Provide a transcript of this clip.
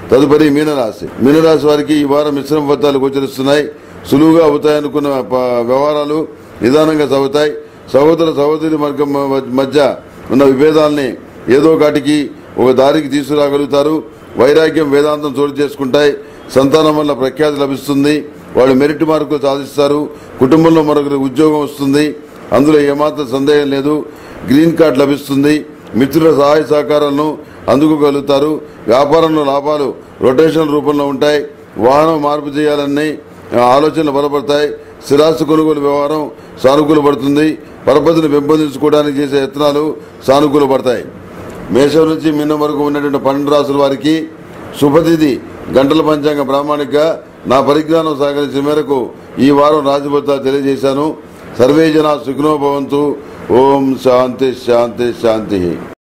తదుపరి మీనరాశి మీనరాశి వారికి ఈ వారం మిశ్రమ ఫలితాలు గోచరిస్తున్నాయి సులువుగా అవుతాయనుకున్న ప- వ్యవహారాలు నిదానంగా సాగుతాయి సహోదర సహోదరి వర్గం మ- మధ్య ఉన్న విభేదాల్ని ఏదో కాటికి ఒక దారికి తీసుకురాగలుగుతారు వైరాగ్యం వేదాంతం చోటు చేసుకుంటాయి సంతానం వల్ల ప్రఖ్యాతి లభిస్తుంది వాళ్ళు మెరిట్ మార్కులు సాధిస్తారు కుటుంబంలో మరొకరికి ఉద్యోగం వస్తుంది అందులో ఏమాత్రం సందేహం లేదు గ్రీన్ కార్డ్ లభిస్తుంది మిత్రుల సహాయ సహకారాలను అందుకోగలుగుతారు వ్యాపారంలో లాభాలు రొటేషన్ రూపంలో ఉంటాయి వాహనం మార్పు చేయాలని ఆలోచనలు బలపడతాయి స్థిరాస్తి కొనుగోలు వ్యవహారం సానుకూల పడుతుంది పరపతిని పెంపొందించుకోవడానికి చేసే యత్నాలు సానుకూల పడతాయి మేషం నుంచి మిన్నం వరకు ఉన్నటువంటి పన్నెండు రాసుల వారికి శుభతిథి గంటల పంచాంగ ప్రామాణిక నా పరిజ్ఞానం సహకరించిన మేరకు ఈ వారం రాజభద్ర తెలియజేశాను సర్వే జన సుఖనో భవంతు ఓం శాంతి శాంతి శాంతి